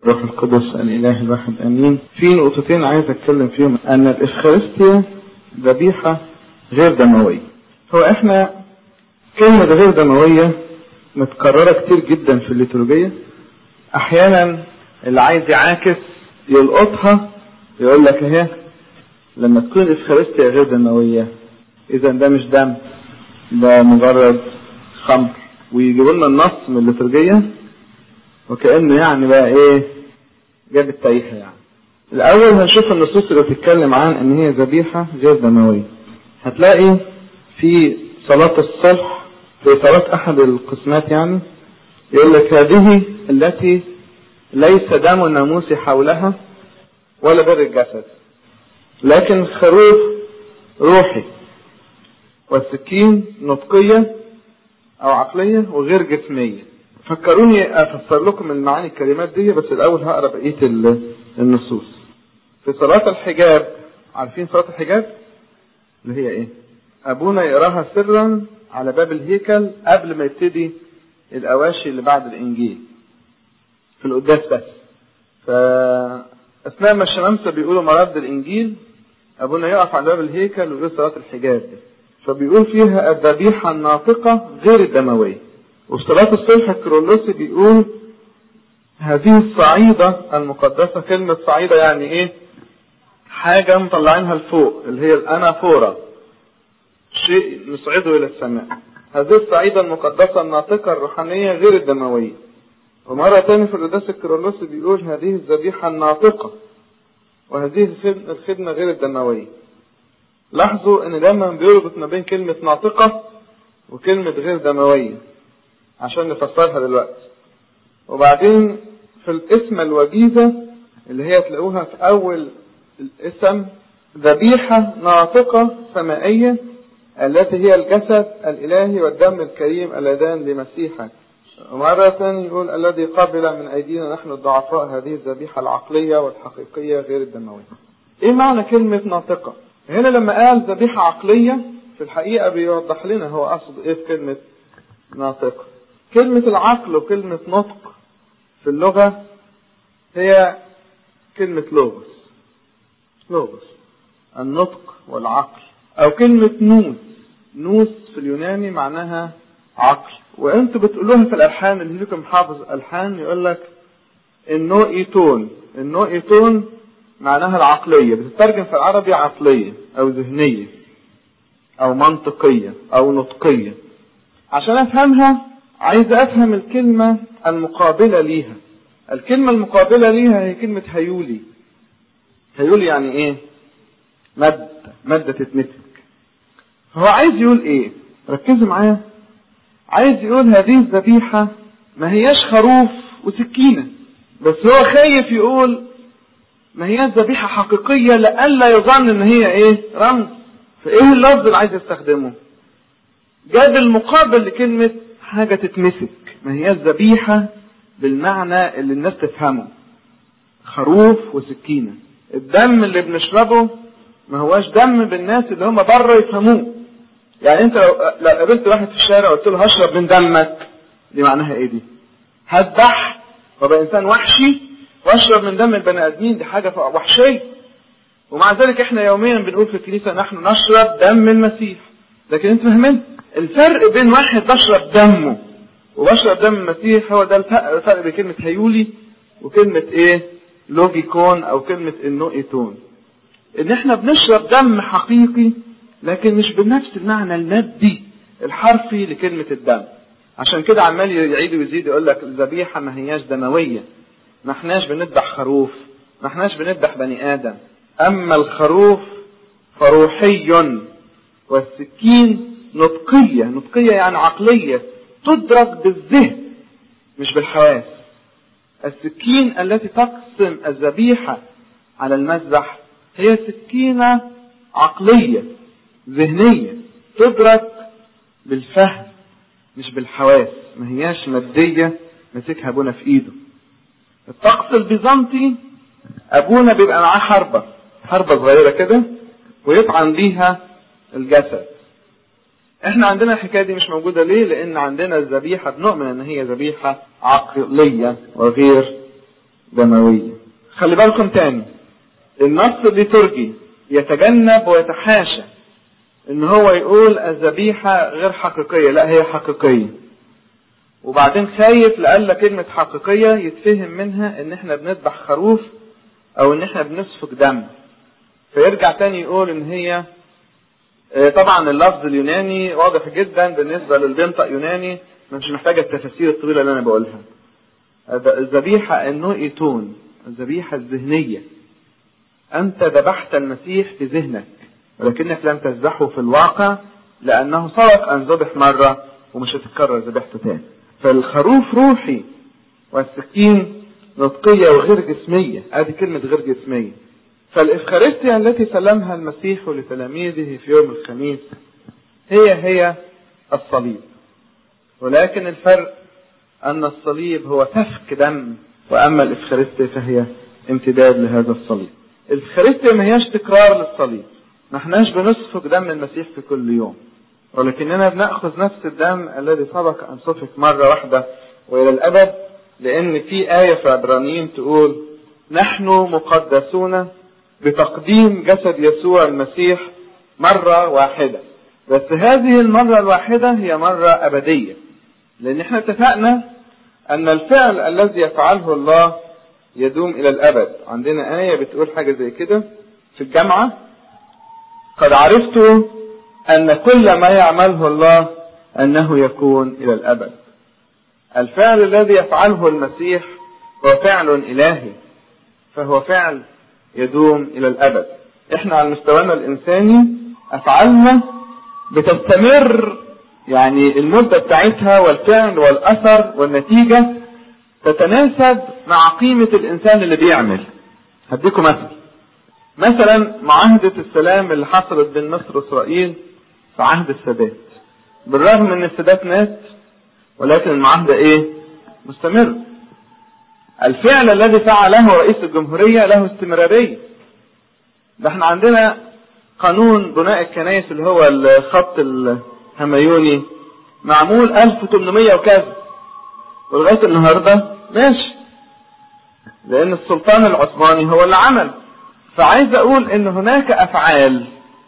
روح القدس الإله الواحد أمين في نقطتين عايز أتكلم فيهم أن الإفخارستيا ذبيحة غير دموية هو إحنا كلمة غير دموية متكررة كتير جدا في الليتورجية أحيانا اللي عايز يعاكس يلقطها يقول لك اهي لما تكون الإفخارستيا غير دموية إذا ده مش دم ده مجرد خمر ويجيبوا لنا النص من الليتورجية وكأنه يعني بقى ايه جاب التايهة يعني الأول هنشوف النصوص اللي بتتكلم عن إن هي ذبيحة غير دموية هتلاقي في صلاة الصلح في صلاة أحد القسمات يعني يقول لك هذه التي ليس دم الناموس حولها ولا بر الجسد لكن خروف روحي والسكين نطقية أو عقلية وغير جسمية فكروني أفسر لكم المعاني الكلمات دي بس الأول هقرا بقية النصوص في صلاة الحجاب عارفين صلاة الحجاب اللي هي إيه؟ أبونا يقراها سرا على باب الهيكل قبل ما يبتدي الأواشي اللي بعد الإنجيل في القداس بس فأثناء ما الشمامسة بيقولوا مرد الإنجيل أبونا يقف على باب الهيكل ويقول صلاة الحجاب دي فبيقول فيها الذبيحة الناطقة غير الدموية وفي صلاة الصلح الكرولوسي بيقول هذه الصعيدة المقدسة كلمة صعيدة يعني ايه حاجة مطلعينها لفوق اللي هي الأنافورة شيء نصعده إلى السماء هذه الصعيدة المقدسة الناطقة الروحانية غير الدموية ومرة تانية في القداس الكرولوسي بيقول هذه الذبيحة الناطقة وهذه الخدمة غير الدموية لاحظوا ان دايما بيربط ما بين كلمة ناطقة وكلمة غير دموية عشان نفسرها دلوقتي وبعدين في الاسم الوجيزة اللي هي تلاقوها في أول الاسم ذبيحة ناطقة سمائية التي هي الجسد الإلهي والدم الكريم اللذان لمسيحك ومرة ثانية يقول الذي قبل من أيدينا نحن الضعفاء هذه الذبيحة العقلية والحقيقية غير الدموية إيه معنى كلمة ناطقة هنا لما قال ذبيحة عقلية في الحقيقة بيوضح لنا هو أقصد إيه في كلمة ناطقة كلمة العقل وكلمة نطق في اللغة هي كلمة لوغوس لوغوس النطق والعقل أو كلمة نوس نوس في اليوناني معناها عقل وانتوا بتقولوها في الألحان اللي لكم حافظ ألحان يقول لك النو إيتون النو إيتون معناها العقلية بتترجم في العربي عقلية أو ذهنية أو منطقية أو نطقية عشان أفهمها عايز أفهم الكلمة المقابلة ليها الكلمة المقابلة ليها هي كلمة هيولي هيولي يعني إيه مادة مادة تتمسك هو عايز يقول إيه ركزوا معايا عايز يقول هذه الذبيحة ما هياش خروف وسكينة بس هو خايف يقول ما هي ذبيحة حقيقية لألا يظن ان هي ايه رمز فايه اللفظ اللي عايز يستخدمه جاب المقابل لكلمة حاجة تتمسك ما هي الذبيحة بالمعنى اللي الناس تفهمه خروف وسكينة الدم اللي بنشربه ما هواش دم بالناس اللي هم بره يفهموه يعني انت لو, لو قابلت واحد في الشارع وقلت له هشرب من دمك دي معناها ايه دي هذبح وابقى انسان وحشي واشرب من دم البني ادمين دي حاجه وحشيه ومع ذلك احنا يوميا بنقول في الكنيسه نحن نشرب دم المسيح لكن انت فاهمين الفرق بين واحد بشرب دمه وبشرب دم المسيح هو ده الفرق بين كلمه هيولي وكلمه ايه لوجيكون او كلمه النوئتون ان احنا بنشرب دم حقيقي لكن مش بنفس المعنى المادي الحرفي لكلمه الدم عشان كده عمال يعيد ويزيد يقول لك الذبيحه ما هياش دمويه ما احناش بنذبح خروف ما احناش بنذبح بني ادم اما الخروف فروحي والسكين نطقية نطقية يعني عقلية تدرك بالذهن مش بالحواس السكين التي تقسم الذبيحة على المذبح هي سكينة عقلية ذهنية تدرك بالفهم مش بالحواس ما هياش مادية مسكها ابونا في ايده الطقس البيزنطي ابونا بيبقى معاه حربة حربة صغيرة كده ويطعن بيها الجسد احنا عندنا الحكاية دي مش موجودة ليه لان عندنا الذبيحة بنؤمن ان هي ذبيحة عقلية وغير دموية خلي بالكم تاني النص الليتورجي يتجنب ويتحاشى ان هو يقول الذبيحة غير حقيقية لا هي حقيقية وبعدين خايف لألا كلمة حقيقية يتفهم منها ان احنا بنذبح خروف او ان احنا بنسفك دم فيرجع تاني يقول ان هي طبعا اللفظ اليوناني واضح جدا بالنسبة للبنطق يوناني مش محتاجة التفاسير الطويلة اللي انا بقولها الذبيحة النوئتون الذبيحة الذهنية انت ذبحت المسيح في ذهنك ولكنك لم تذبحه في الواقع لانه سبق ان ذبح مرة ومش هتتكرر ذبحته تاني فالخروف روحي والسكين نطقية وغير جسمية ادي كلمة غير جسمية فالإفخارستيا التي سلمها المسيح لتلاميذه في يوم الخميس هي هي الصليب ولكن الفرق أن الصليب هو سفك دم وأما الإفخارستيا فهي امتداد لهذا الصليب الإفخارستيا ما هياش تكرار للصليب ما احناش بنسفك دم المسيح في كل يوم ولكننا بنأخذ نفس الدم الذي سبق أن سفك مرة واحدة وإلى الأبد لأن في آية في عبرانيين تقول نحن مقدسون بتقديم جسد يسوع المسيح مرة واحدة بس هذه المرة الواحدة هي مرة أبدية لأن احنا اتفقنا أن الفعل الذي يفعله الله يدوم إلى الأبد عندنا آية بتقول حاجة زي كده في الجامعة قد عرفت أن كل ما يعمله الله أنه يكون إلى الأبد الفعل الذي يفعله المسيح هو فعل إلهي فهو فعل يدوم إلى الأبد إحنا على مستوانا الإنساني أفعالنا بتستمر يعني المدة بتاعتها والفعل والأثر والنتيجة تتناسب مع قيمة الإنسان اللي بيعمل هديكم مثل مثلا معاهدة السلام اللي حصلت بين مصر وإسرائيل في عهد السادات بالرغم ان السادات مات ولكن المعاهدة ايه مستمر الفعل الذي فعله رئيس الجمهورية له استمرارية ده احنا عندنا قانون بناء الكنائس اللي هو الخط الهميوني معمول 1800 وكذا ولغاية النهاردة ماشي لأن السلطان العثماني هو اللي عمل فعايز أقول إن هناك أفعال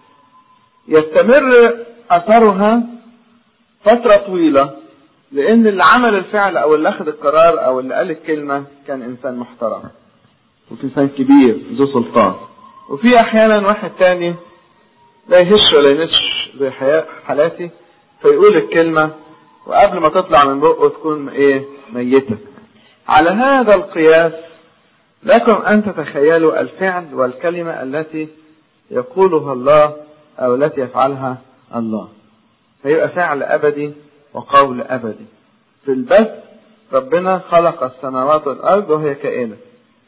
يستمر أثرها فترة طويلة لأن اللي عمل الفعل أو اللي أخذ القرار أو اللي قال الكلمة كان إنسان محترم وفي إنسان كبير ذو سلطان وفي أحيانا واحد تاني لا يهش ولا ينش زي حالاتي فيقول الكلمة وقبل ما تطلع من بقه تكون إيه ميتة على هذا القياس لكم أن تتخيلوا الفعل والكلمة التي يقولها الله أو التي يفعلها الله فيبقى فعل أبدي وقول أبدي في البث ربنا خلق السماوات والأرض وهي كائنة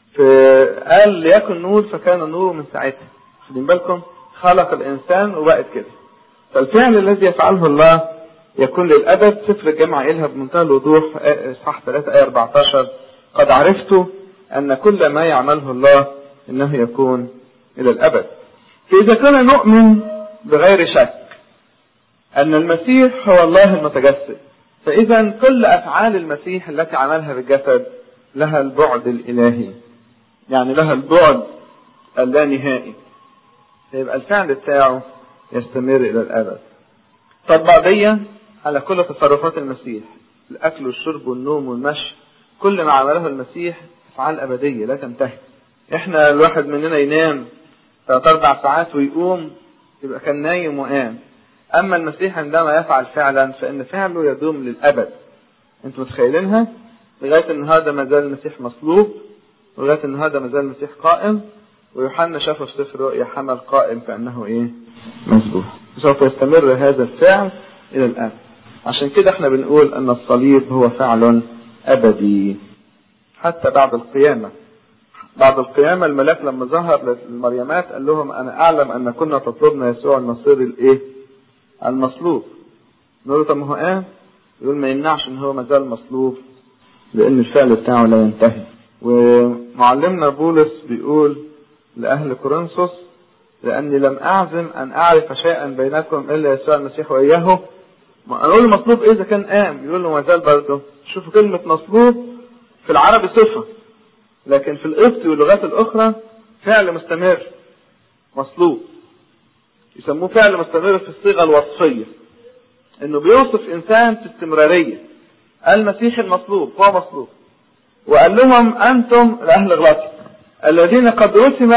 قال ليكن نور فكان النور من ساعتها خدين بالكم خلق الإنسان وبقت كده فالفعل الذي يفعله الله يكون للأبد سفر الجامعة قالها بمنتهى الوضوح صح 3 آية 14 قد عرفت أن كل ما يعمله الله إنه يكون إلى الأبد فإذا كان نؤمن بغير شك أن المسيح هو الله المتجسد فإذا كل أفعال المسيح التي عملها بالجسد لها البعد الإلهي يعني لها البعد اللانهائي فيبقى الفعل بتاعه يستمر إلى الأبد تطبيقيا على كل تصرفات المسيح الأكل والشرب والنوم والمشي كل ما عمله المسيح أفعال أبدية لا تنتهي إحنا الواحد مننا ينام ثلاث أربع ساعات ويقوم يبقى كان نايم وقام أما المسيح عندما يفعل فعلا فإن فعله يدوم للأبد أنتم متخيلينها لغاية النهاردة ما زال المسيح مصلوب ولغاية النهاردة ما زال المسيح قائم ويوحنا شافه في سفر رؤيا حمل قائم كأنه إيه مذبوح سوف يستمر هذا الفعل إلى الآن عشان كده احنا بنقول أن الصليب هو فعل أبدي حتى بعد القيامة بعد القيامة الملاك لما ظهر للمريمات قال لهم أنا أعلم أن كنا تطلبنا يسوع النصير الإيه؟ المصلوب. نقول طب ما هو قام؟ يقول ما يمنعش إن هو ما زال مصلوب لأن الفعل بتاعه لا ينتهي. ومعلمنا بولس بيقول لأهل كورنثوس لأني لم أعزم أن أعرف شيئا بينكم إلا يسوع المسيح وإياه ما أقول له مصلوب إيه إذا كان قام؟ يقول له ما زال برضه. شوفوا كلمة مصلوب في العربي صفة لكن في القبطي واللغات الأخرى فعل مستمر مصلوب يسموه فعل مستمر في الصيغة الوصفية انه بيوصف انسان في استمرارية المسيح المصلوب هو مصلوب وقال لهم انتم الاهل غلاطي الذين قد رسم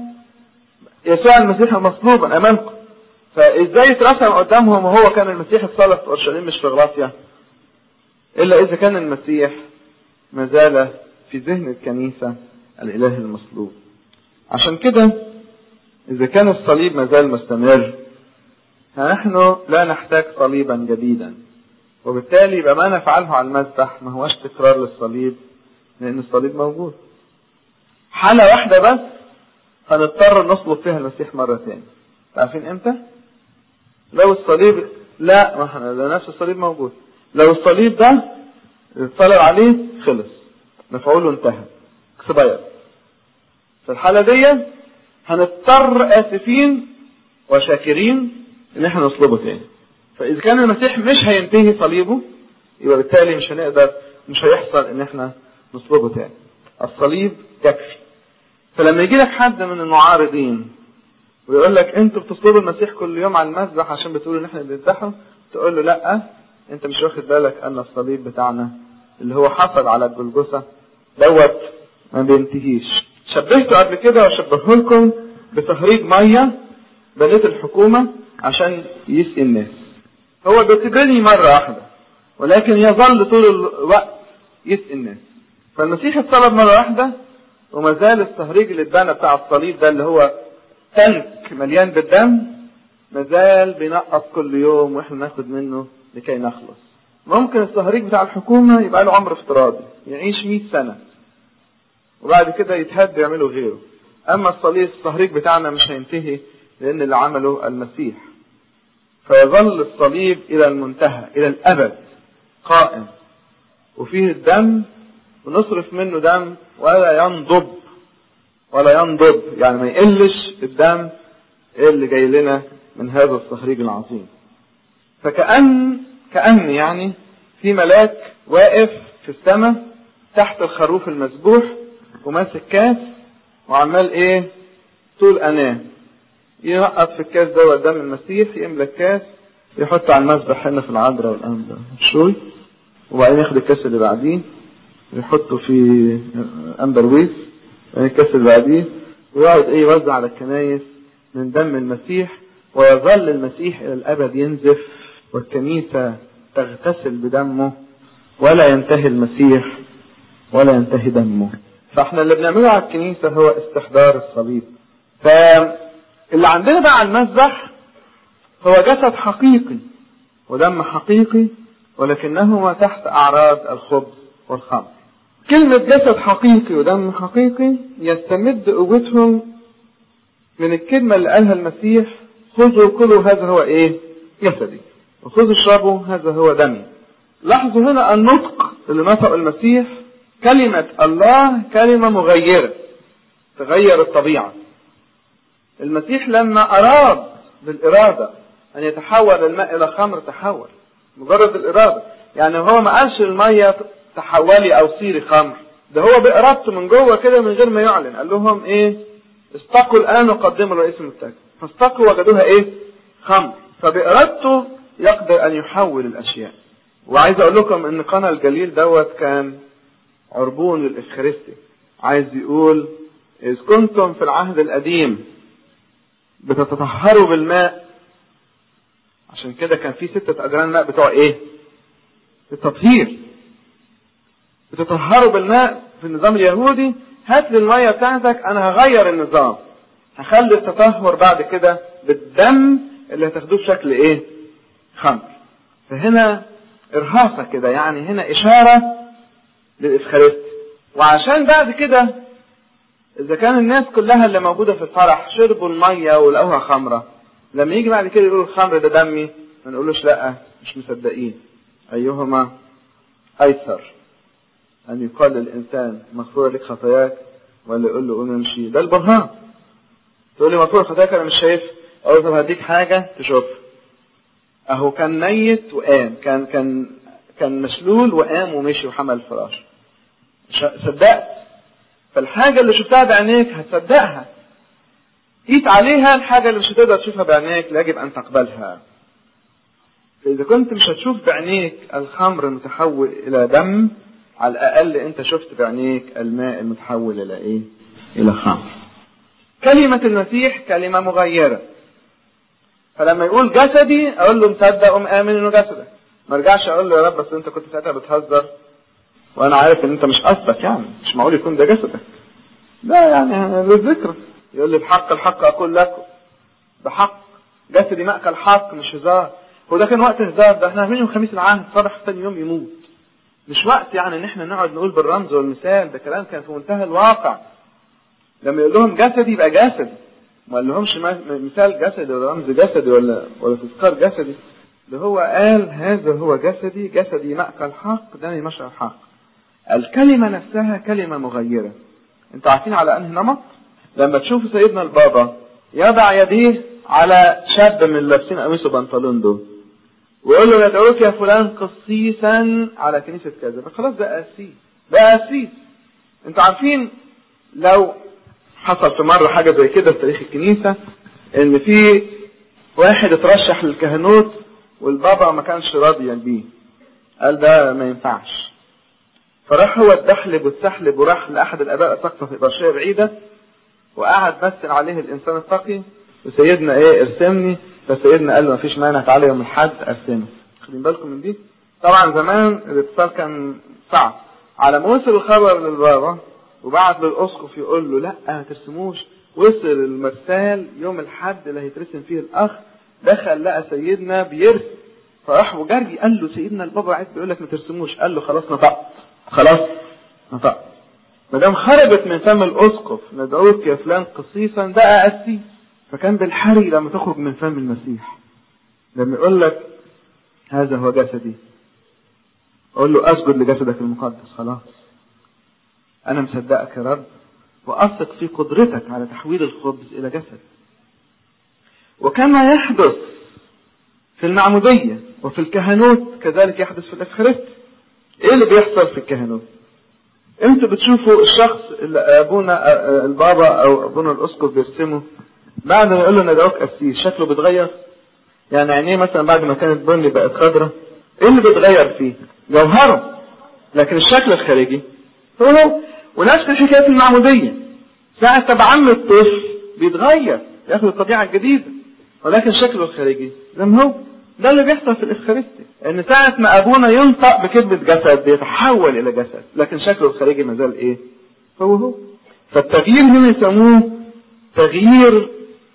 يسوع المسيح مصلوبا امامكم فازاي اترسم قدامهم وهو كان المسيح اتصلب في اورشليم مش في غلاطيا الا اذا كان المسيح ما زال في ذهن الكنيسة الاله المصلوب عشان كده اذا كان الصليب ما زال مستمر فنحن لا نحتاج صليبا جديدا وبالتالي يبقى ما نفعله على المذبح ما هوش تكرار للصليب لان الصليب موجود حالة واحدة بس هنضطر نصلب فيها المسيح مرة تاني عارفين امتى لو الصليب لا ما احنا لا نفس الصليب موجود لو الصليب ده اتصلب عليه خلص مفعوله انتهى اكسباير في الحالة دي هنضطر اسفين وشاكرين ان احنا نصلبه تاني فاذا كان المسيح مش هينتهي صليبه يبقى بالتالي مش هنقدر مش هيحصل ان احنا نصلبه تاني الصليب يكفي فلما يجي لك حد من المعارضين ويقول لك انتوا بتصلبوا المسيح كل يوم على المذبح عشان بتقولوا ان احنا بنذبحه تقول له لا انت مش واخد بالك ان الصليب بتاعنا اللي هو حصل على الجلجثة دوت ما بينتهيش شبهته قبل كده وشبهه لكم بتهريج ميه بنيت الحكومة عشان يسقي الناس هو بيتبني مرة واحدة ولكن يظل طول الوقت يسقي الناس فالمسيح اتصلب مرة واحدة وما زال التهريج اللي اتبنى بتاع الصليب ده اللي هو تنك مليان بالدم ما زال بينقص كل يوم واحنا ناخد منه لكي نخلص ممكن التهريج بتاع الحكومة يبقى له عمر افتراضي يعيش 100 سنة وبعد كده يتهد يعملوا غيره اما الصليب التهريج بتاعنا مش هينتهي لان اللي عمله المسيح فيظل الصليب الى المنتهى الى الابد قائم وفيه الدم ونصرف منه دم ولا ينضب ولا ينضب يعني ما يقلش الدم اللي جاي لنا من هذا التخريج العظيم فكأن كأن يعني في ملاك واقف في السماء تحت الخروف المذبوح وماسك كاس وعمال ايه طول اناه ينقط في الكاس ده دم المسيح يملى الكاس يحط على المذبح هنا في العذراء والأنبا الشوي وبعدين ياخد الكاس اللي بعديه يحطه في أنبر ويس الكاس اللي بعديه ويقعد ايه يوزع على الكنايس من دم المسيح ويظل المسيح إلى الأبد ينزف والكنيسة تغتسل بدمه ولا ينتهي المسيح ولا ينتهي دمه فاحنا اللي بنعمله على الكنيسة هو استحضار الصليب فاللي عندنا بقى على المذبح هو جسد حقيقي ودم حقيقي ولكنهما تحت أعراض الخبز والخمر كلمة جسد حقيقي ودم حقيقي يستمد قوتهم من الكلمة اللي قالها المسيح خذوا كلوا هذا هو ايه جسدي وخذوا اشربوا هذا هو دمي لاحظوا هنا النطق اللي نطق المسيح كلمة الله كلمة مغيرة تغير الطبيعة المسيح لما أراد بالإرادة أن يتحول الماء إلى خمر تحول مجرد الإرادة يعني هو ما قالش المية تحولي أو صيري خمر ده هو بإرادته من جوه كده من غير ما يعلن قال لهم إيه استقوا الآن وقدموا الرئيس المتاجر فاستقوا وجدوها إيه خمر فبإرادته يقدر أن يحول الأشياء وعايز أقول لكم إن قنا الجليل دوت كان عربون للإفخارستي عايز يقول إذ كنتم في العهد القديم بتتطهروا بالماء عشان كده كان في ستة أجران ماء بتوع إيه؟ التطهير بتطهروا بالماء في النظام اليهودي هات لي المية بتاعتك أنا هغير النظام هخلي التطهر بعد كده بالدم اللي هتاخدوه بشكل إيه؟ خمر فهنا إرهاصة كده يعني هنا إشارة للإفخارستي وعشان بعد كده إذا كان الناس كلها اللي موجودة في الفرح شربوا المية ولقوها خمرة لما يجي بعد كده يقولوا الخمر ده دمي ما نقولوش لا مش مصدقين أيهما أيسر أن يقال للإنسان مغفورة لك خطاياك ولا يقول له قوم امشي ده البرهان تقول لي مغفورة خطاياك أنا مش شايف أقول طب هديك حاجة تشوف أهو كان ميت وقام كان كان كان مشلول وقام ومشي وحمل الفراش صدقت فالحاجة اللي شفتها بعينيك هتصدقها قيت عليها الحاجة اللي مش هتقدر تشوفها بعينيك لا يجب أن تقبلها فإذا كنت مش هتشوف بعينيك الخمر المتحول إلى دم على الأقل أنت شفت بعينيك الماء المتحول إلى إيه؟ إلى خمر. كلمة المسيح كلمة مغيرة. فلما يقول جسدي أقول له مصدق ومآمن إنه جسدك. ما ارجعش أقول له يا رب بس أنت كنت ساعتها بتهزر وأنا عارف إن أنت مش قصدك يعني مش معقول يكون ده جسدك. لا يعني للذكر يقول لي بحق الحق أقول لكم بحق جسدي مأكل حق مش هزار هو ده كان وقت هزار ده احنا عاملين يوم خميس العهد صبح ثاني يوم يموت مش وقت يعني ان احنا نقعد نقول بالرمز والمثال ده كلام كان في منتهى الواقع لما يقول لهم جسدي يبقى جسدي ما قال لهمش مثال جسدي ولا رمز جسدي ولا ولا تذكار جسدي ده هو قال هذا هو جسدي جسدي مأكل حق دمي مشعر حق الكلمة نفسها كلمة مغيرة انتوا عارفين على انهي نمط لما تشوفوا سيدنا البابا يضع يديه على شاب من لابسين قميص وبنطلون دول ويقول له ندعوك يا فلان قسيسا على كنيسة كذا فخلاص ده قسيس ده قسيس انتوا عارفين لو حصل في مرة حاجة زي كده في تاريخ الكنيسة ان في واحد اترشح للكهنوت والبابا ما كانش راضيا بيه قال ده ما ينفعش فراح هو اتدحلب واتسحلب وراح لأحد الآباء السقطة في برشية بعيدة وقعد مثل عليه الإنسان التقي وسيدنا إيه ارسمني فسيدنا قال له مفيش مانع تعالى يوم الحد ارسمه خدين بالكم من دي طبعا زمان الاتصال كان صعب على ما وصل الخبر للبابا وبعت للأسقف يقول له لا ما ترسموش وصل المرسال يوم الحد اللي هيترسم فيه الأخ دخل لقى سيدنا بيرسم فراح وجري قال له سيدنا البابا قاعد بيقول لك ما ترسموش قال له خلاص نطقت خلاص نطقت ما دام خرجت من فم الاسقف ندعوك يا فلان قسيسا بقى قسيس فكان بالحري لما تخرج من فم المسيح لما يقول لك هذا هو جسدي اقول له اسجد لجسدك المقدس خلاص انا مصدقك يا رب واثق في قدرتك على تحويل الخبز الى جسد وكما يحدث في المعمودية وفي الكهنوت كذلك يحدث في الأفخارست ايه اللي بيحصل في الكهنوت انتوا بتشوفوا الشخص اللي ابونا البابا او ابونا الاسقف بيرسمه بعد ما يقول له ندعوك قسيس شكله بيتغير يعني عينيه مثلا بعد ما كانت بني بقت خضراء ايه اللي بيتغير فيه جوهره لكن الشكل الخارجي هو هو ونفس الحكايه في المعموديه ساعة تبعم الطفل بيتغير ياخد الطبيعة الجديدة ولكن شكله الخارجي زي ما هو ده اللي بيحصل في الإفخارستي ان ساعة ما ابونا ينطق بكلمة جسد بيتحول الى جسد لكن شكله الخارجي ما زال ايه هو هو فالتغيير هنا يسموه تغيير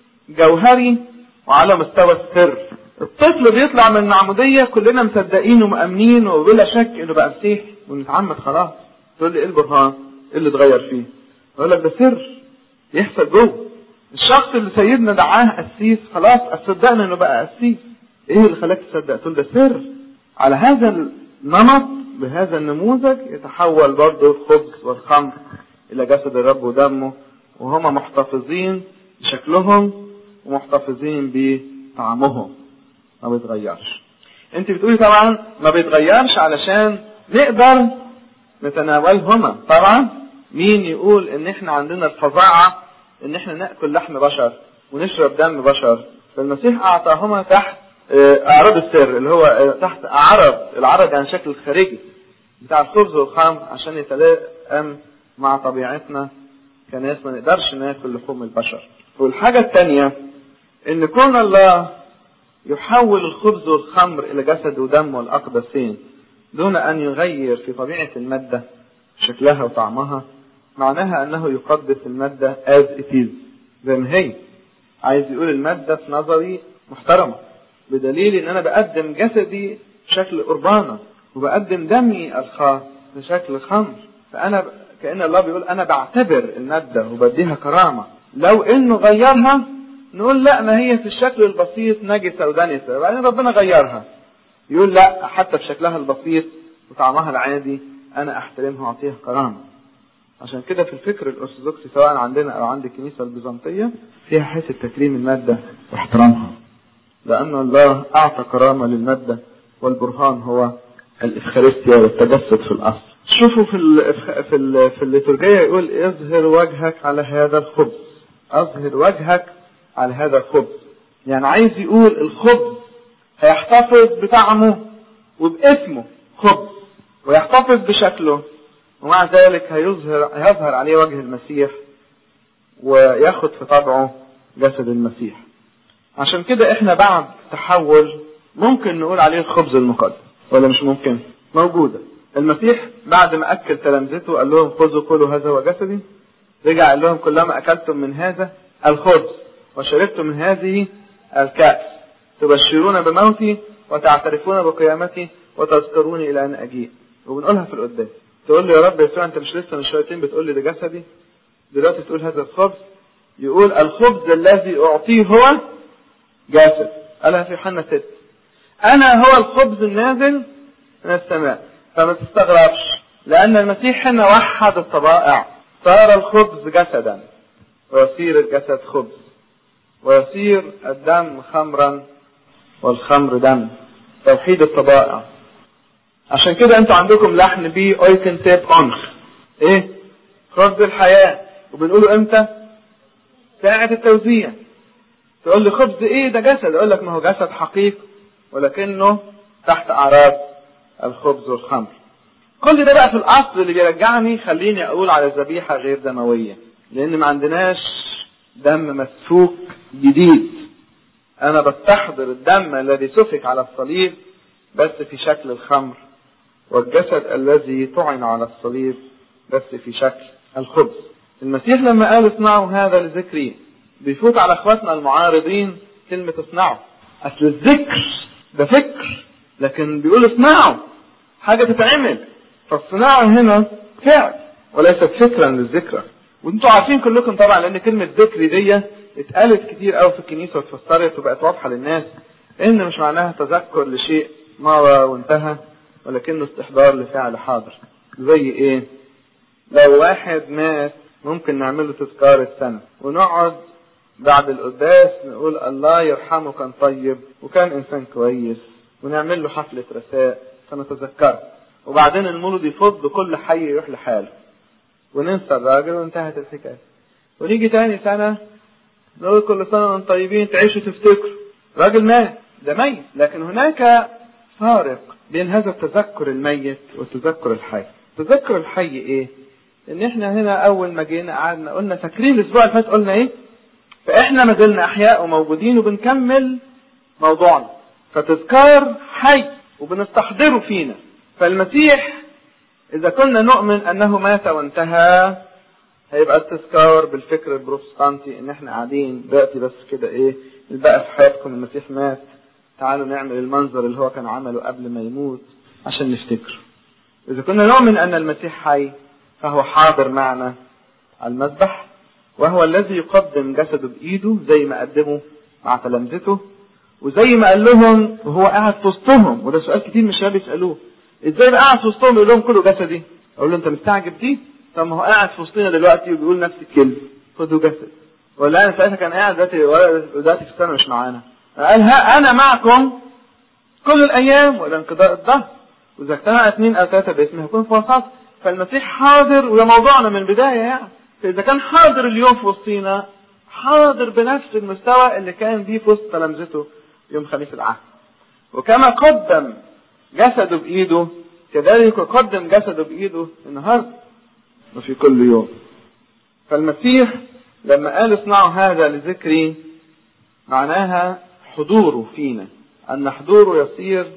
جوهري وعلى مستوى السر الطفل بيطلع من المعمودية كلنا مصدقين ومأمنين وبلا شك انه بقى مسيح ونتعمد خلاص تقول لي ايه البرهان؟ ايه اللي اتغير فيه؟ اقول لك ده سر يحصل جوه الشخص اللي سيدنا دعاه قسيس خلاص صدقنا انه بقى قسيس ايه اللي خلاك تصدق؟ تقول ده سر على هذا النمط بهذا النموذج يتحول برضه الخبز والخمر الى جسد الرب ودمه وهما محتفظين بشكلهم ومحتفظين بطعمهم ما بيتغيرش انت بتقولي طبعا ما بيتغيرش علشان نقدر نتناولهما طبعا مين يقول ان احنا عندنا الفظاعة ان احنا ناكل لحم بشر ونشرب دم بشر فالمسيح اعطاهما تحت اعراض السر اللي هو تحت عرض العرض عن شكل الخارجي بتاع الخبز والخمر عشان يتلائم مع طبيعتنا كناس ما نقدرش ناكل لحوم البشر والحاجة الثانية ان كون الله يحول الخبز والخمر الى جسد ودم والاقدسين دون ان يغير في طبيعة المادة شكلها وطعمها معناها انه يقدس المادة as it is زي ما هي عايز يقول المادة في نظري محترمة بدليل ان انا بقدم جسدي بشكل قربانة وبقدم دمي الخاص بشكل خمر فانا كأن الله بيقول انا بعتبر المادة وبديها كرامة لو انه غيرها نقول لا ما هي في الشكل البسيط نجسة ودنسة وبعدين ربنا غيرها يقول لا حتى في شكلها البسيط وطعمها العادي انا احترمها واعطيها كرامة عشان كده في الفكر الارثوذكسي سواء عندنا او عند الكنيسة البيزنطية فيها حس تكريم المادة واحترامها لأن الله أعطى كرامة للمادة والبرهان هو الإفخارستيا والتجسد في الأصل شوفوا في ال في ال في الليتورجية يقول اظهر وجهك على هذا الخبز اظهر وجهك على هذا الخبز يعني عايز يقول الخبز هيحتفظ بطعمه وباسمه خبز ويحتفظ بشكله ومع ذلك هيظهر هيظهر عليه وجه المسيح وياخد في طبعه جسد المسيح عشان كده احنا بعد تحول ممكن نقول عليه الخبز المقدس ولا مش ممكن موجودة المسيح بعد ما أكل تلامذته قال لهم خذوا كلوا هذا هو جسدي رجع قال لهم كلما أكلتم من هذا الخبز وشربتم من هذه الكأس تبشرون بموتي وتعترفون بقيامتي وتذكروني إلى أن أجيء وبنقولها في القداس تقول لي يا رب يسوع أنت مش لسه من شويتين بتقول لي ده جسدي دلوقتي تقول هذا الخبز يقول الخبز الذي أعطيه هو جاسد قالها في يوحنا 6 أنا هو الخبز النازل من السماء فما تستغربش لأن المسيح هنا وحد الطبائع صار الخبز جسدا ويصير الجسد خبز ويصير الدم خمرا والخمر دم توحيد الطبائع عشان كده انتوا عندكم لحن بي اويكن تيب اونخ ايه خبز الحياة وبنقوله امتى ساعة التوزيع تقول لي خبز ايه ده جسد اقول لك ما هو جسد حقيقي ولكنه تحت اعراض الخبز والخمر كل ده بقى في الاصل اللي بيرجعني خليني اقول على الذبيحة غير دموية لان ما عندناش دم مسفوك جديد انا بستحضر الدم الذي سفك على الصليب بس في شكل الخمر والجسد الذي طعن على الصليب بس في شكل الخبز المسيح لما قال اصنعوا هذا لذكري بيفوت على اخواتنا المعارضين كلمة اصنعوا اصل الذكر ده فكر لكن بيقول اصنعوا حاجة تتعمل فالصناعة هنا فعل وليست فكرا للذكرى وانتوا عارفين كلكم طبعا لان كلمة ذكر دي اتقالت كتير قوي في الكنيسة واتفسرت وبقت واضحة للناس ان مش معناها تذكر لشيء مضى وانتهى ولكنه استحضار لفعل حاضر زي ايه لو واحد مات ممكن نعمل له تذكار السنة ونقعد بعد القداس نقول الله يرحمه كان طيب وكان انسان كويس ونعمل له حفلة رثاء فنتذكره وبعدين المولد يفض كل حي يروح لحاله وننسى الراجل وانتهت الحكاية ونيجي تاني سنة نقول كل سنة وانتم طيبين تعيشوا تفتكروا راجل مات ده ميت لكن هناك فارق بين هذا التذكر الميت والتذكر الحي التذكر الحي ايه ان احنا هنا اول ما جينا قعدنا قلنا فاكرين الاسبوع اللي فات قلنا ايه فاحنا ما زلنا احياء وموجودين وبنكمل موضوعنا فتذكار حي وبنستحضره فينا فالمسيح اذا كنا نؤمن انه مات وانتهى هيبقى التذكار بالفكر البروتستانتي ان احنا قاعدين دلوقتي بس كده ايه بقى في حياتكم المسيح مات تعالوا نعمل المنظر اللي هو كان عمله قبل ما يموت عشان نفتكره اذا كنا نؤمن ان المسيح حي فهو حاضر معنا على المذبح وهو الذي يقدم جسده بايده زي ما قدمه مع تلامذته وزي ما قال لهم وهو قاعد في وسطهم وده سؤال كتير من الشباب يسالوه ازاي بقى قاعد في وسطهم يقول لهم كله جسدي اقول له انت مستعجب دي طب ما هو قاعد في وسطنا دلوقتي وبيقول نفس الكلمه خدوا جسد ولا انا ساعتها كان قاعد دلوقتي دلوقتي في السنه مش معانا قال ها انا معكم كل الايام والى انقضاء الظهر واذا اجتمع اثنين او ثلاثه باسمه يكون في وسط فالمسيح حاضر وده موضوعنا من البدايه يعني فاذا كان حاضر اليوم في وسطينا حاضر بنفس المستوى اللي كان بيه في وسط تلامذته يوم خميس العهد وكما قدم جسده بايده كذلك يقدم جسده بايده النهارده وفي كل يوم فالمسيح لما قال اصنعوا هذا لذكري معناها حضوره فينا ان حضوره يصير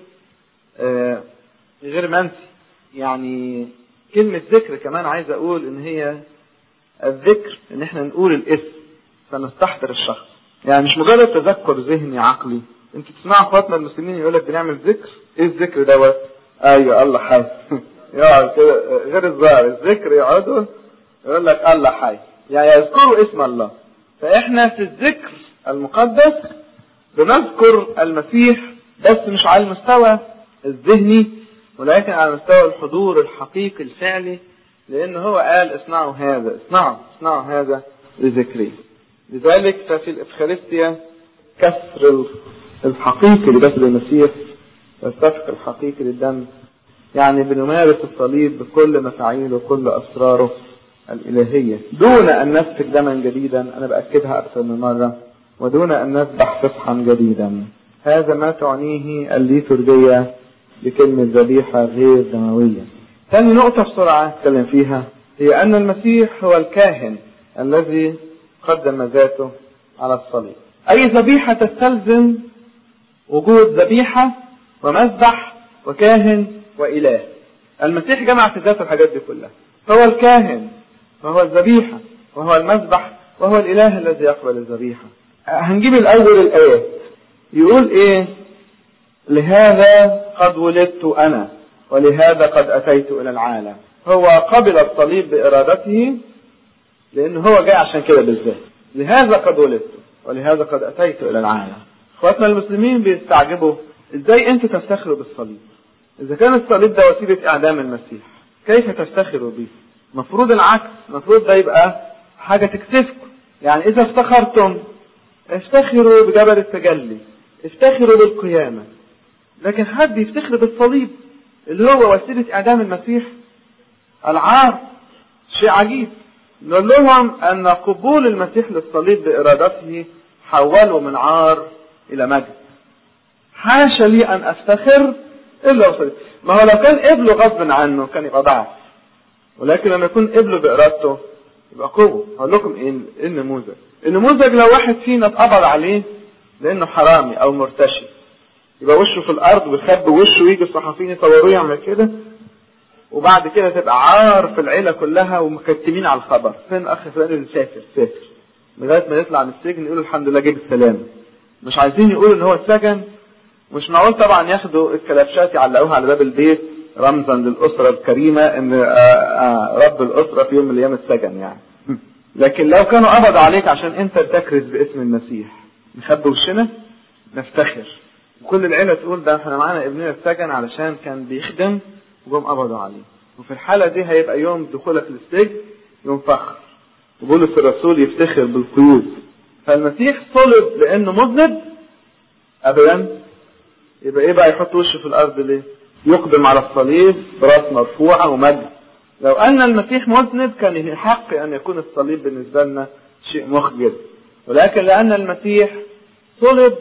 آه غير منسي يعني كلمة ذكر كمان عايز اقول ان هي الذكر ان احنا نقول الاسم فنستحضر الشخص يعني مش مجرد تذكر ذهني عقلي انتوا تسمعوا اخواتنا المسلمين يقول لك بنعمل ذكر ايه الذكر دوت ايوه الله حي يقعد كده غير الظاهر الذكر يقعدوا يقول لك الله حي يعني يذكروا اسم الله فاحنا في الذكر المقدس بنذكر المسيح بس مش على المستوى الذهني ولكن على مستوى الحضور الحقيقي الفعلي لأن هو قال اصنعوا هذا اصنعوا اصنعوا هذا لذكري لذلك ففي الإفخارستيا كسر الحقيقي لجسد المسيح والسفك الحقيقي للدم يعني بنمارس الصليب بكل مفاعيله وكل أسراره الإلهية دون أن نسفك دما جديدا أنا بأكدها أكثر من مرة ودون أن نذبح فصحا جديدا هذا ما تعنيه الليتورجية بكلمة ذبيحة غير دموية ثاني نقطة بسرعة أتكلم فيها هي أن المسيح هو الكاهن الذي قدم ذاته على الصليب أي ذبيحة تستلزم وجود ذبيحة ومذبح وكاهن وإله المسيح جمع في ذاته الحاجات دي كلها هو الكاهن وهو الذبيحة وهو المذبح وهو الإله الذي يقبل الذبيحة هنجيب الأول الآيات يقول إيه لهذا قد ولدت أنا ولهذا قد أتيت إلى العالم هو قبل الصليب بإرادته لأنه هو جاي عشان كده بالذات لهذا قد ولدت ولهذا قد أتيت إلى العالم إخواتنا المسلمين بيستعجبوا إزاي أنتوا تفتخروا بالصليب إذا كان الصليب ده وسيلة إعدام المسيح كيف تفتخروا به مفروض العكس مفروض ده يبقى حاجة تكسفكم يعني إذا افتخرتم افتخروا بجبل التجلي افتخروا بالقيامة لكن حد يفتخر بالصليب اللي هو وسيلة إعدام المسيح العار شيء عجيب نقول لهم أن قبول المسيح للصليب بإرادته حوله من عار إلى مجد حاشا لي أن أفتخر إلا وصليب ما هو لو كان قبله غصب عنه كان يبقى ضعف ولكن لما يكون قبله بإرادته يبقى قوة هقول لكم إيه إيه النموذج النموذج لو واحد فينا اتقبض عليه لأنه حرامي أو مرتشي يبقى وشه في الأرض ويخبي وشه ويجي الصحفيين يصوروه يعمل كده وبعد كده تبقى عار في العيلة كلها ومكتمين على الخبر فين أخ فلان اللي سافر سافر لغاية ما يطلع من السجن يقولوا الحمد لله جيب السلامة مش عايزين يقولوا إن هو اتسجن مش معقول طبعا ياخدوا الكلبشات يعلقوها على باب البيت رمزا للأسرة الكريمة إن آآ آآ رب الأسرة في يوم من الأيام اتسجن يعني لكن لو كانوا قبضوا عليك عشان أنت تكرز باسم المسيح نخبي وشنا نفتخر وكل العيلة تقول ده احنا معانا ابننا اتسجن علشان كان بيخدم وجم قبضوا عليه وفي الحالة دي هيبقى يوم دخولك للسجن يوم فخر وبولس الرسول يفتخر بالقيود فالمسيح صلب لأنه مذنب أبدا يبقى إيه بقى يحط وشه في الأرض ليه؟ يقدم على الصليب براس مرفوعة ومجد لو أن المسيح مذنب كان يحق أن يكون الصليب بالنسبة لنا شيء مخجل ولكن لأن المسيح صلب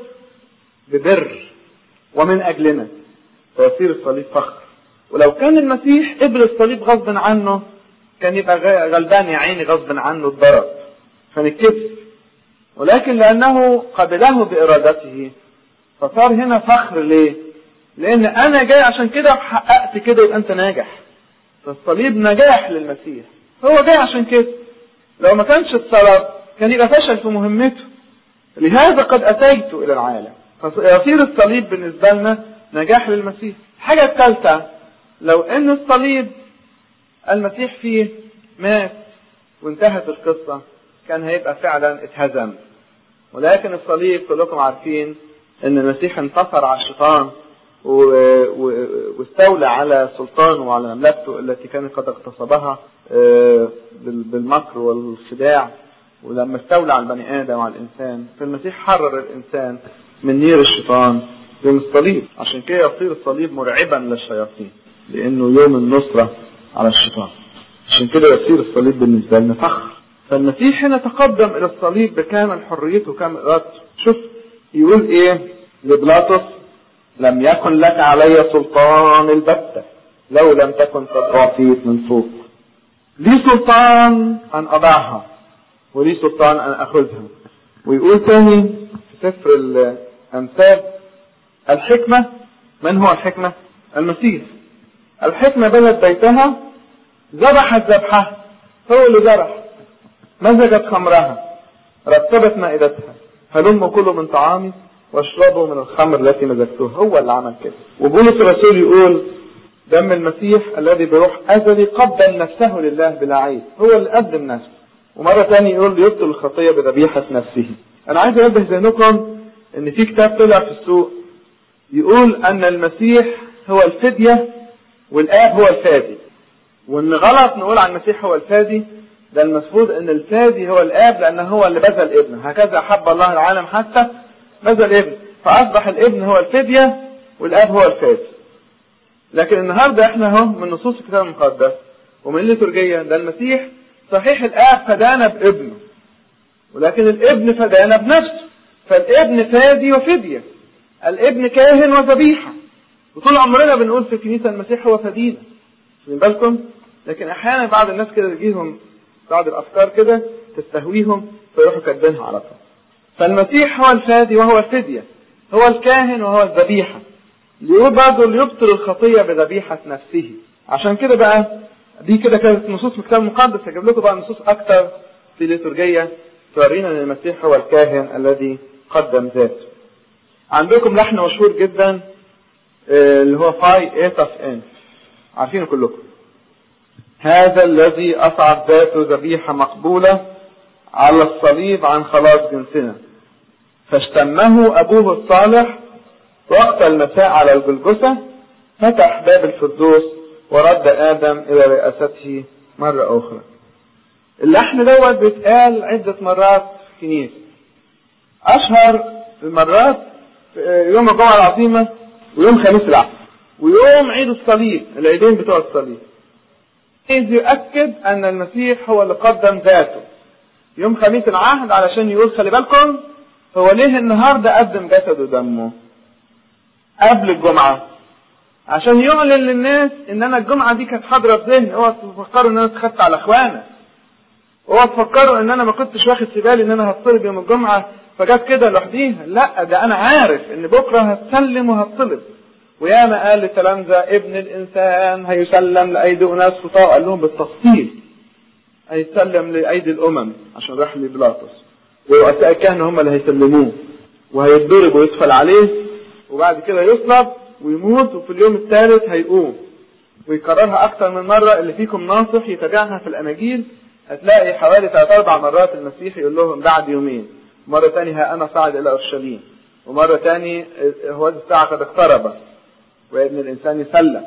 ببر ومن أجلنا فيصير الصليب فخر ولو كان المسيح قبل الصليب غصب عنه كان يبقى غلبان يا عيني غصب عنه اتضرب فنتكسف ولكن لأنه قبله بإرادته فصار هنا فخر ليه؟ لأن أنا جاي عشان كده حققت كده يبقى أنت ناجح فالصليب نجاح للمسيح هو جاي عشان كده لو ما كانش اتصلب كان يبقى فشل في مهمته لهذا قد أتيت إلى العالم فيصير الصليب بالنسبة لنا نجاح للمسيح الحاجة الثالثة لو أن الصليب المسيح فيه مات وانتهت القصة كان هيبقى فعلا اتهزم ولكن الصليب كلكم عارفين ان المسيح انتصر على الشيطان واستولى على سلطانه وعلى مملكته التي كان قد اغتصبها بالمكر والخداع ولما استولى على البني ادم وعلى الانسان فالمسيح حرر الانسان من نير الشيطان يوم الصليب عشان كده يصير الصليب مرعبا للشياطين لانه يوم النصرة على الشيطان عشان كده يصير الصليب بالنسبة لنا فخر فالمسيح هنا تقدم الى الصليب بكامل حريته وكامل ارادته شوف يقول ايه لبلاطس لم يكن لك علي سلطان البتة لو لم تكن قد اعطيت من فوق لي سلطان ان اضعها ولي سلطان ان اخذها ويقول تاني في سفر الامثال الحكمة من هو الحكمة المسيح الحكمة بنت بيتها ذبحت ذبحها هو اللي ذبح مزجت خمرها رتبت مائدتها هلم كلوا من طعامي واشربوا من الخمر التي مزجتها هو اللي عمل كده وبولس الرسول يقول دم المسيح الذي بروح أزلي قدم نفسه لله بلا عيب هو اللي قدم نفسه ومرة تانية يقول ليبطل الخطية بذبيحة نفسه أنا عايز أنبه ذهنكم إن في كتاب طلع في السوق يقول أن المسيح هو الفدية والآب هو الفادي وإن غلط نقول عن المسيح هو الفادي ده المفروض ان الفادي هو الاب لانه هو اللي بذل ابنه هكذا احب الله العالم حتى بذل ابن فاصبح الابن هو الفدية والاب هو الفادي لكن النهارده احنا اهو من نصوص الكتاب المقدس ومن الليتورجية ده المسيح صحيح الآب فدانا بابنه ولكن الابن فدانا بنفسه فالابن فادي وفدية الابن كاهن وذبيحة وطول عمرنا بنقول في الكنيسة المسيح هو فدينا من بالكم لكن احيانا بعض الناس كده يجيهم بعض الافكار كده تستهويهم فيروحوا كاتبينها على طول فالمسيح هو الفادي وهو الفدية هو الكاهن وهو الذبيحة يقول برضه ليبطل الخطية بذبيحة نفسه عشان كده بقى دي كده كانت نصوص في الكتاب المقدس هجيب لكم بقى نصوص اكتر في الليتورجية تورينا ان المسيح هو الكاهن الذي قدم ذاته عندكم لحن مشهور جدا اللي هو فاي ايت اوف ان عارفينه كلكم هذا الذي اصعد ذاته ذبيحة مقبولة على الصليب عن خلاص جنسنا فاشتمه ابوه الصالح وقت المساء على الجلجثة فتح باب الفردوس ورد آدم إلى رئاسته مرة أخرى اللحن دوت بيتقال عدة مرات في الكنيسة أشهر المرات يوم الجمعة العظيمة ويوم خميس العهد ويوم عيد الصليب العيدين بتوع الصليب إذ يؤكد أن المسيح هو اللي قدم ذاته يوم خميس العهد علشان يقول خلي بالكم هو ليه النهارده قدم جسده ودمه قبل الجمعة عشان يعلن للناس ان انا الجمعة دي كانت حاضرة في ذهني اوعى تفكروا ان انا اتخذت على اخوانا اوعى تفكروا ان انا ما كنتش واخد في بالي ان انا هتصلب يوم الجمعة فجت كده لوحديها لا ده انا عارف ان بكرة هتسلم وهتصلب وياما قال لتلامذة ابن الانسان هيسلم لايدي اناس خطاء قال لهم بالتفصيل هيتسلم لايدي الامم عشان راح لبلاطس ورؤساء الكهنة هم اللي هيسلموه وهيتضرب ويدخل عليه وبعد كده يصلب ويموت وفي اليوم الثالث هيقوم ويكررها أكثر من مرة اللي فيكم ناصح يتابعها في الأناجيل هتلاقي حوالي ثلاث أربع مرات المسيح يقول لهم بعد يومين مرة ثانية ها أنا صاعد إلى أورشليم ومرة ثانية هو الساعة قد اقترب وابن الإنسان يسلم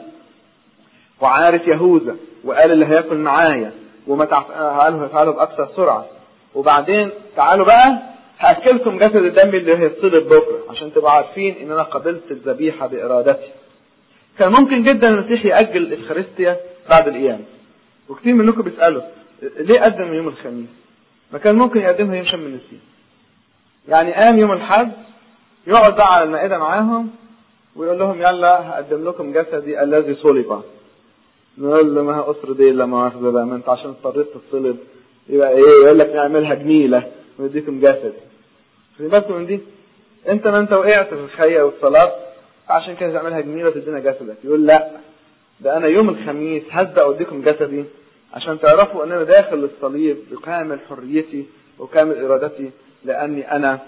وعارف يهوذا وقال اللي هياكل معايا وما قالوا هيفعله بأكثر سرعة وبعدين تعالوا بقى هأكلكم جسد الدم اللي هيتصلب بكرة عشان تبقوا عارفين إن أنا قبلت الذبيحة بإرادتي. كان ممكن جدا المسيح يأجل الإفخارستيا بعد القيامة. وكتير منكم بيسألوا ليه قدم يوم الخميس؟ ما كان ممكن يقدمها يوم شم النسيم. يعني قام يوم الحد يقعد بقى على المائدة معاهم ويقول لهم يلا هقدم لكم جسدي الذي صلب. نقول له ما هي أسر دي لا مؤاخذة بقى ما أنت عشان اضطريت تتصلب يبقى إيه يقول لك نعملها جميلة ويديكم جسد خلي بالكم من دي انت ما انت وقعت في الخية والصلاة عشان كده تعملها جميلة وتدينا جسدك يقول لا ده انا يوم الخميس هبدا اوديكم جسدي عشان تعرفوا ان انا داخل للصليب بكامل حريتي وكامل ارادتي لاني انا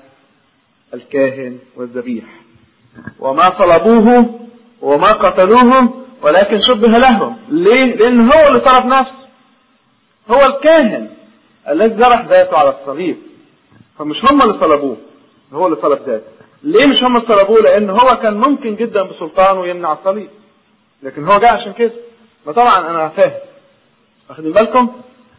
الكاهن والذبيح وما طلبوه وما قتلوه ولكن شبه لهم ليه لان هو اللي طلب نفسه هو الكاهن الذي ذبح ذاته على الصليب فمش هم اللي طلبوه هو اللي طلب ذاته ليه مش هم اللي طلبوه لان هو كان ممكن جدا بسلطانه يمنع الصليب لكن هو جاء عشان كده فطبعا انا فاهم واخدين بالكم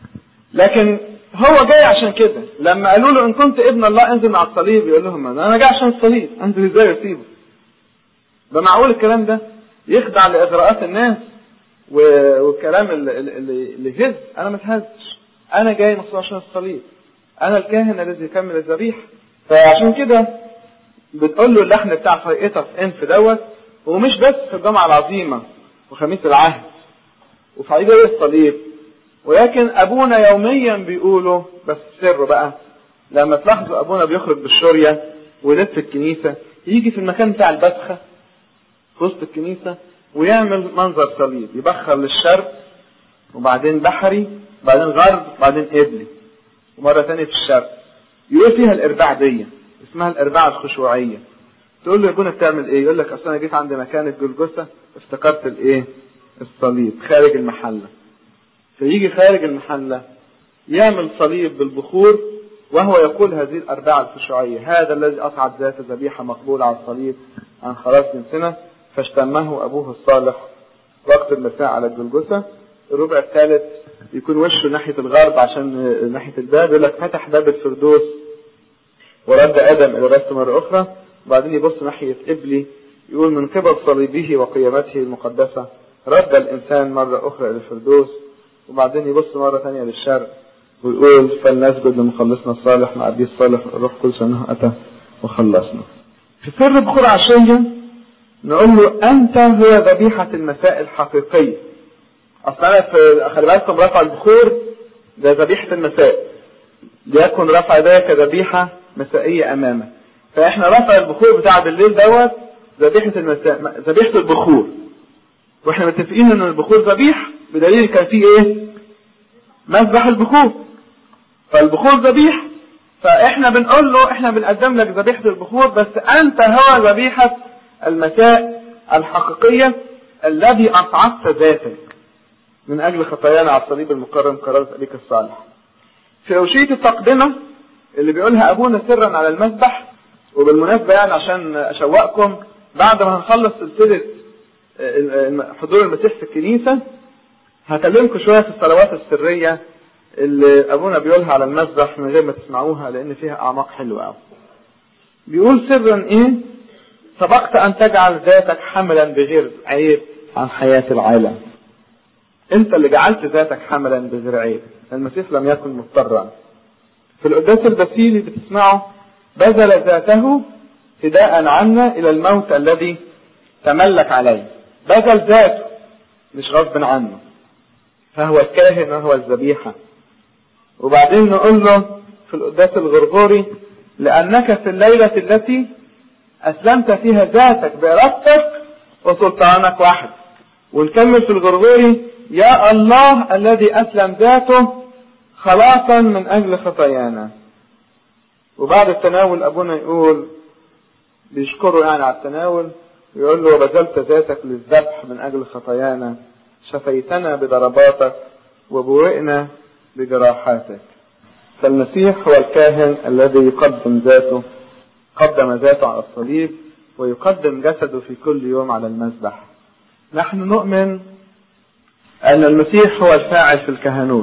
لكن هو جاي عشان كده لما قالوا له ان كنت ابن الله انزل مع الصليب يقول لهم انا جاي عشان الصليب انزل ازاي اسيبه ده معقول الكلام ده يخدع لاغراءات الناس والكلام اللي, اللي, اللي يهز انا ما اتهزش انا جاي مخصوص عشان الصليب انا الكاهن الذي يكمل الذبيحه فعشان كده بتقول له اللحن بتاع فايقتك انف دوت ومش بس في الجمعه العظيمه وخميس العهد وفي عيد الصليب ولكن ابونا يوميا بيقولوا بس سر بقى لما تلاحظوا ابونا بيخرج بالشوريه ويلف الكنيسه يجي في المكان بتاع البسخه في وسط الكنيسه ويعمل منظر صليب يبخر للشرق وبعدين بحري بعدين غرب بعدين قبلي ومرة ثانية في الشرق يقول فيها الإرباع دي اسمها الإرباع الخشوعية تقول له يا ابونا بتعمل إيه؟ يقول لك أصل أنا جيت عند مكان الجلجثة افتكرت الإيه؟ الصليب خارج المحلة فيجي خارج المحلة يعمل صليب بالبخور وهو يقول هذه الأربعة الخشوعية هذا الذي أصعد ذات ذبيحة مقبولة على الصليب عن خلاص جنسنا فاشتمه أبوه الصالح وقت المساء على الجلجثة الربع الثالث يكون وشه ناحية الغرب عشان ناحية الباب يقول لك فتح باب الفردوس ورد آدم إلى رأسه مرة أخرى وبعدين يبص ناحية إبلي يقول من قبل صليبه وقيامته المقدسة رد الإنسان مرة أخرى إلى الفردوس وبعدين يبص مرة ثانية للشرق ويقول فلنسجد لمخلصنا الصالح مع أبي الصالح الروح كل سنة أتى وخلصنا في سر بخور عشية نقول له أنت هو ذبيحة المساء الحقيقية أصلا في خلي بالكم رفع البخور ده ذبيحة المساء ليكن رفع ذلك ذبيحة مسائية أمامك فإحنا رفع البخور بتاع بالليل دوت ذبيحة المساء ذبيحة البخور واحنا متفقين ان البخور ذبيح بدليل كان فيه ايه مذبح البخور فالبخور ذبيح فاحنا بنقول له احنا بنقدم لك ذبيحة البخور بس انت هو ذبيحة المساء الحقيقية الذي اصعدت ذاتك من اجل خطايانا على الصليب المكرم قرارة ابيك الصالح في اوشية التقدمة اللي بيقولها ابونا سرا على المذبح وبالمناسبة يعني عشان اشوقكم بعد ما هنخلص سلسلة حضور المسيح في الكنيسة هكلمكم شوية في الصلوات السرية اللي أبونا بيقولها على المسبح من غير ما تسمعوها لأن فيها أعماق حلوة أوي. بيقول سرا إيه؟ سبقت أن تجعل ذاتك حملا بغير عيب عن حياة العالم. أنت اللي جعلت ذاتك حملا بغير عيب. المسيح لم يكن مضطرا. في القداس البسيلي بتسمعه بذل ذاته فداء عنا إلى الموت الذي تملك عليه. بذل ذاته مش غصب عنه فهو الكاهن وهو الذبيحة وبعدين نقول له في القداس الغرغوري لأنك في الليلة التي أسلمت فيها ذاتك بإرادتك وسلطانك وحدك ونكمل في الغرغوري يا الله الذي أسلم ذاته خلاصا من أجل خطايانا وبعد التناول أبونا يقول بيشكره يعني على التناول يقول له وبذلت ذاتك للذبح من أجل خطايانا شفيتنا بضرباتك وبوئنا بجراحاتك فالمسيح هو الكاهن الذي يقدم ذاته قدم ذاته على الصليب ويقدم جسده في كل يوم على المذبح نحن نؤمن أن المسيح هو الفاعل في الكهنوت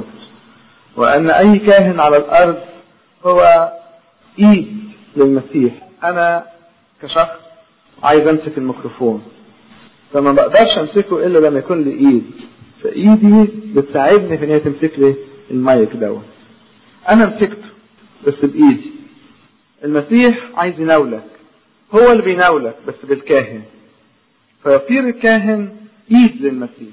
وأن أي كاهن على الأرض هو إيد للمسيح أنا كشخص عايز امسك الميكروفون فما بقدرش امسكه الا لما يكون لي ايد فايدي بتساعدني في ان هي تمسك لي المايك دوت انا مسكته بس بايدي المسيح عايز يناولك هو اللي بيناولك بس بالكاهن فيصير الكاهن ايد للمسيح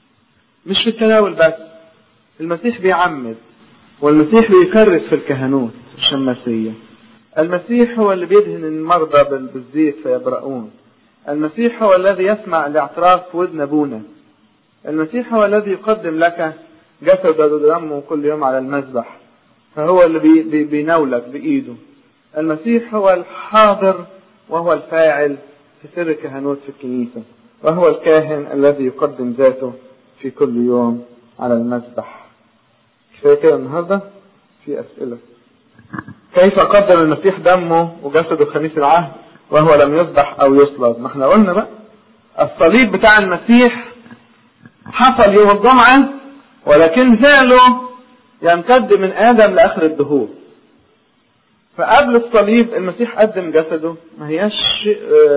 مش في التناول بس المسيح بيعمد والمسيح بيكرس في الكهنوت الشماسيه المسيح هو اللي بيدهن المرضى بالزيت فيبرؤون المسيح هو الذي يسمع الاعتراف في ودن ابونا المسيح هو الذي يقدم لك جسد ودمه كل يوم على المذبح فهو اللي بي بي بيناولك بايده المسيح هو الحاضر وهو الفاعل في سر الكهنوت في الكنيسه وهو الكاهن الذي يقدم ذاته في كل يوم على المذبح كفايه كده النهارده في اسئله كيف قدم المسيح دمه وجسده خميس العهد وهو لم يذبح او يصلب ما احنا قلنا بقى الصليب بتاع المسيح حصل يوم الجمعة ولكن فعله يمتد من آدم لآخر الدهور فقبل الصليب المسيح قدم جسده ما هياش شيء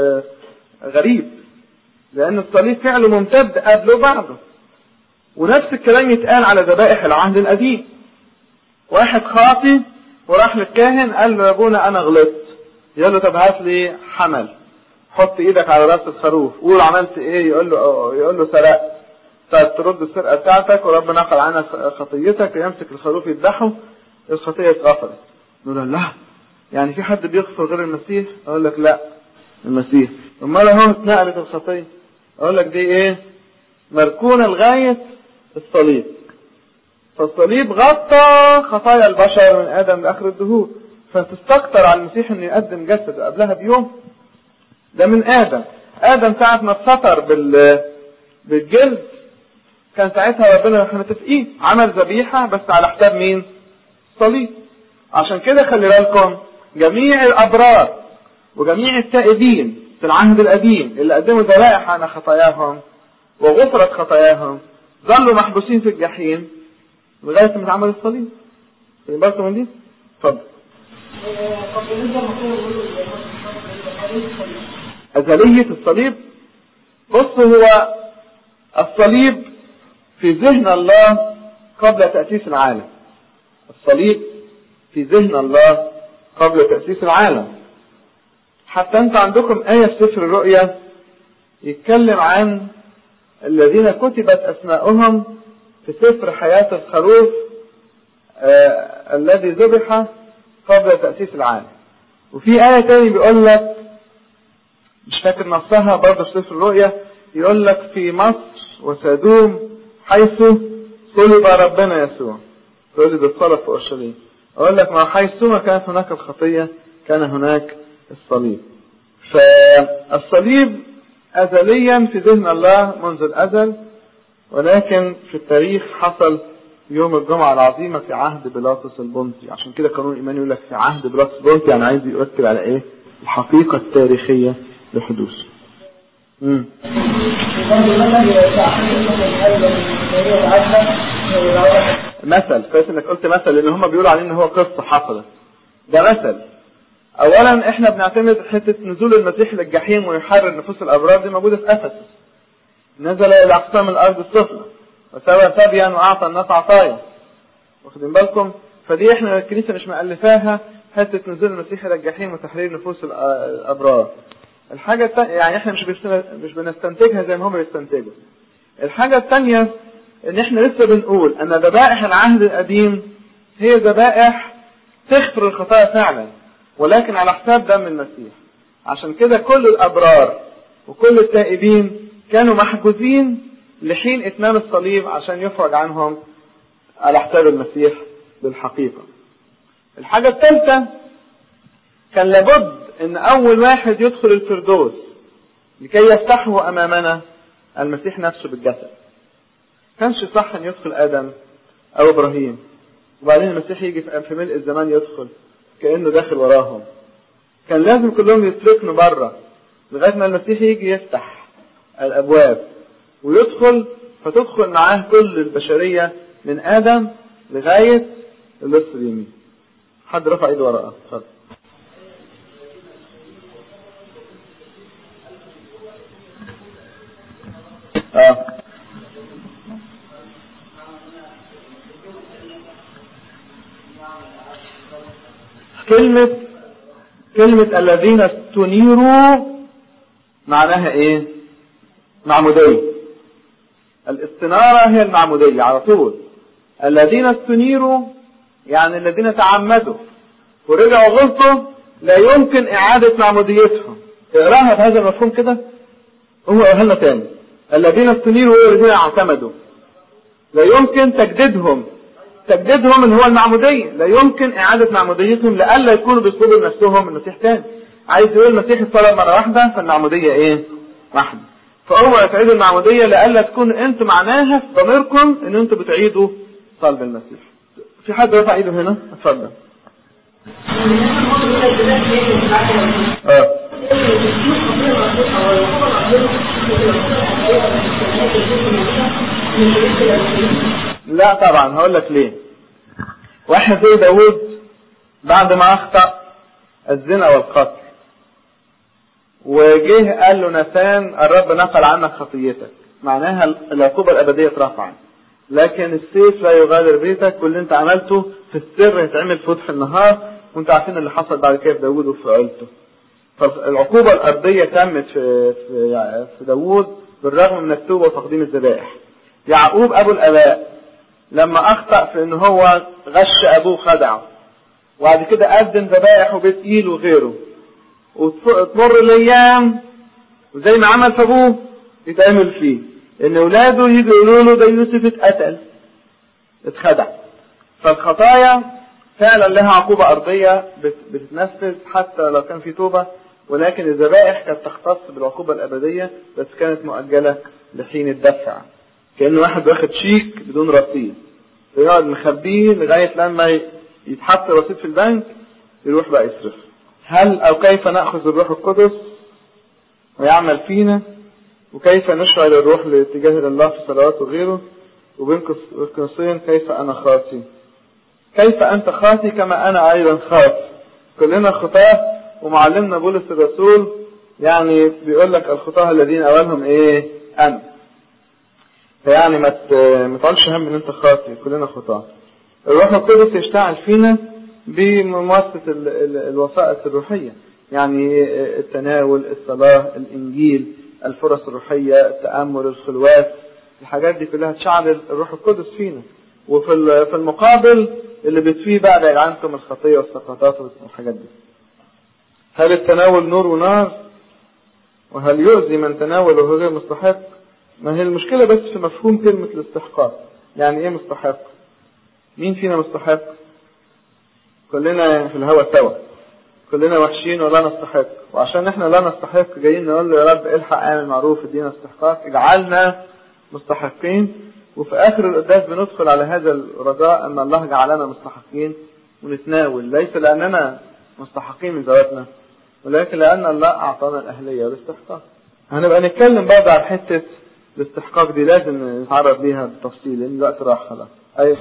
غريب لأن الصليب فعله ممتد قبله وبعده ونفس الكلام يتقال على ذبائح العهد القديم واحد خاطي وراح للكاهن قال له يا ابونا انا غلطت يقول له طب هات لي حمل حط ايدك على راس الخروف قول عملت ايه يقول له يقول له سرقت طب ترد السرقه بتاعتك وربنا نقل عنك خطيتك يمسك الخروف يذبحه الخطيه اتغفرت نقول له لا يعني في حد بيغفر غير المسيح اقول لك لا المسيح امال اهو اتنقلت الخطيه اقول لك دي ايه مركونه لغايه الصليب فالصليب غطى خطايا البشر من ادم لاخر الدهور فتستكتر على المسيح انه يقدم جسد قبلها بيوم ده من ادم ادم ساعه ما اتستر بال بالجلد كان ساعتها ربنا احنا متفقين عمل ذبيحه بس على حساب مين؟ صليب عشان كده خلي بالكم جميع الابرار وجميع التائبين في العهد القديم اللي قدموا ذبائح عن خطاياهم وغفرت خطاياهم ظلوا محبوسين في الجحيم لغايه ما اتعمل الصليب خلي بالكم من دي؟ اتفضل أزلية الصليب بص هو الصليب في ذهن الله قبل تأسيس العالم الصليب في ذهن الله قبل تأسيس العالم حتى انت عندكم آية في سفر الرؤيا يتكلم عن الذين كتبت أسماؤهم في سفر حياة الخروف آه الذي ذبح قبل تأسيس العالم وفي آية تاني بيقول لك مش فاكر نصها برضه في سفر الرؤيا يقول لك في مصر وسادوم حيث صلب ربنا يسوع تقول لي ده الصلب في اورشليم اقول لك ما حيثما كانت هناك الخطيه كان هناك الصليب فالصليب ازليا في ذهن الله منذ الازل ولكن في التاريخ حصل يوم الجمعة العظيمة في عهد بيلاطس البنطي عشان كده قانون الإيمان يقول لك في عهد بيلاطس البنطي يعني عايز يؤكد على إيه؟ الحقيقة التاريخية لحدوثه. امم مثل كويس انك قلت مثل لان هم بيقولوا عليه ان هو قصه حصلت ده مثل اولا احنا بنعتمد حته نزول المسيح للجحيم ويحرر نفوس الابرار دي موجوده في افسس نزل الى اقسام الارض السفلى وسوى سبيا واعطى الناس عطايا واخدين بالكم فدي احنا الكنيسه مش مالفاها حته نزول المسيح الى الجحيم وتحرير نفوس الابرار الحاجة التانية يعني احنا مش مش بنستنتجها زي ما هم بيستنتجوا. الحاجة الثانية ان احنا لسه بنقول ان ذبائح العهد القديم هي ذبائح تغفر الخطايا فعلا ولكن على حساب دم المسيح. عشان كده كل الابرار وكل التائبين كانوا محجوزين لحين اتمام الصليب عشان يفرج عنهم على حساب المسيح بالحقيقة. الحاجة الثالثة كان لابد ان اول واحد يدخل الفردوس لكي يفتحه امامنا المسيح نفسه بالجسد كانش صح ان يدخل ادم او ابراهيم وبعدين المسيح يجي في ملء الزمان يدخل كانه داخل وراهم كان لازم كلهم يتركنوا بره لغايه ما المسيح يجي يفتح الابواب ويدخل فتدخل معاه كل البشريه من ادم لغايه اللص اليمين حد رفع ايده وراه اتفضل اه كلمة كلمة الذين استنيروا معناها ايه؟ معمودية. الاستنارة هي المعمودية على طول. الذين استنيروا يعني الذين تعمدوا ورجعوا غلطوا لا يمكن إعادة معموديتهم. اقراها بهذا المفهوم كده هو قالها لنا تاني. الذين استنيروا والذين اعتمدوا لا يمكن تجديدهم تجديدهم اللي هو المعمودية لا يمكن إعادة معموديتهم لئلا يكونوا بيطلبوا لنفسهم المسيح تاني عايز يقول المسيح اتصلب مرة واحدة فالمعمودية إيه؟ واحدة فهو تعيدوا المعمودية لئلا تكون أنتوا معناها في ضميركم إن أنتوا بتعيدوا صلب المسيح في حد رفع ايده هنا؟ اتفضل. اه لا طبعا هقول لك ليه واحد زي داود بعد ما اخطا الزنا والقتل وجه قال له ناثان الرب نقل عنك خطيتك معناها العقوبه الابديه اترفعت لكن السيف لا يغادر بيتك واللي انت عملته في السر هيتعمل في وضح النهار وانت عارفين اللي حصل بعد كده في داوود وفي عيلته فالعقوبة الأرضية تمت في في في داوود بالرغم من التوبة وتقديم الذبائح. يعقوب أبو الآباء لما أخطأ في إن هو غش أبوه خدعه وبعد كده قدم ذبائح وبيت إيل وغيره وتمر الأيام وزي ما عمل في أبوه يتعمل فيه إن أولاده يجوا يقولوا له ده يوسف اتقتل اتخدع فالخطايا فعلا لها عقوبة أرضية بتتنفذ حتى لو كان في توبة ولكن الذبائح كانت تختص بالعقوبة الأبدية بس كانت مؤجلة لحين الدفع كأنه واحد واخد شيك بدون رصيد فيقعد مخبيه لغاية لما يتحط رصيد في البنك يروح بقى يصرف هل أو كيف نأخذ الروح القدس ويعمل فينا وكيف نشعر الروح لاتجاه الله في صلوات وغيره وبين قوسين كيف أنا خاطي كيف أنت خاطي كما أنا أيضا خاطي كلنا خطاة ومعلمنا بولس الرسول يعني بيقول لك الخطاة الذين أولهم إيه أنا فيعني ما ما تقولش هم ان انت خاطئ كلنا خطاة الروح القدس يشتغل فينا بممارسة الوسائط الروحية يعني التناول الصلاة الإنجيل الفرص الروحية التأمل الخلوات الحاجات دي كلها تشعل الروح القدس فينا وفي في المقابل اللي بتفيه بقى بعيد عنكم الخطية والسقطات والحاجات دي هل التناول نور ونار وهل يؤذي من تناول وهو غير مستحق ما هي المشكلة بس في مفهوم كلمة الاستحقاق يعني ايه مستحق مين فينا مستحق كلنا في الهوى سوا كلنا وحشين ولا نستحق وعشان احنا لا نستحق جايين نقول له يا رب الحق اعمل معروف ادينا استحقاق اجعلنا مستحقين وفي اخر القداس بندخل على هذا الرجاء ان الله جعلنا مستحقين ونتناول ليس لاننا مستحقين من ذواتنا ولكن لان الله اعطانا الاهليه والاستحقاق هنبقى نتكلم برضه عن حته الاستحقاق دي لازم نتعرض ليها بالتفصيل لان الوقت راح خلاص ايوه